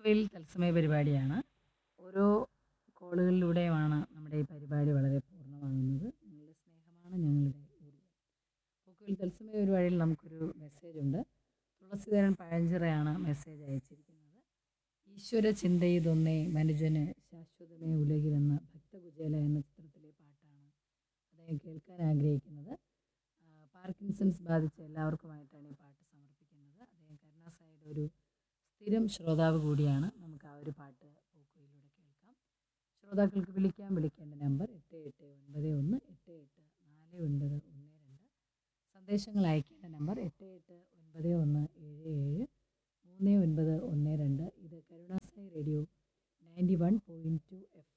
പോക്കുവെയിൽ തത്സമയ പരിപാടിയാണ് ഓരോ കോളുകളിലൂടെയുമാണ് നമ്മുടെ ഈ പരിപാടി വളരെ പൂർണ്ണമാകുന്നത് നിങ്ങളുടെ സ്നേഹമാണ് ഞങ്ങളുടെ ഊർജ്ജം പോക്കുവെയിൽ തത്സമയ പരിപാടിയിൽ നമുക്കൊരു മെസ്സേജ് ഉണ്ട് തുളസീധരൻ പഴഞ്ചിറയാണ് മെസ്സേജ് അയച്ചിരിക്കുന്നത് ഈശ്വര ചിന്തയിതൊന്നേ മനുജന് ശാശ്വതമേ ഉലകിലെന്ന ഭക്തകുചേല എന്ന ചിത്രത്തിലെ പാട്ടാണ് അദ്ദേഹം കേൾക്കാൻ ആഗ്രഹിക്കുന്നത് ആ, പാർക്കിൻസൺസ് ബാധിച്ച എല്ലാവർക്കുമായിട്ടാണ് ഈ പാട്ട് സമർപ്പിക്കുന്നത് അദ്ദേഹം കരുണാസായിയുടെ ഒരു സ്ഥിരം ശ്രോതാവ് കൂടിയാണ് നമുക്ക് ആ ഒരു പാട്ട് പോക്കുവയിലൂടെ കേൾക്കാം ശ്രോതാക്കൾക്ക് വിളിക്കാൻ വിളിക്കേണ്ട നമ്പർ എട്ട് എട്ട് ഒൻപത് ഒന്ന് എട്ട് എട്ട് നാല് ഒൻപത് ഒന്ന് രണ്ട് സന്ദേശങ്ങൾ അയക്കേണ്ട നമ്പർ എട്ട് എട്ട് ഒൻപത് ഒന്ന് ഏഴ് ഏഴ് മൂന്ന് ഒൻപത് ഒന്ന് രണ്ട് ഇത് കരുണാസായി radio ninety one point two F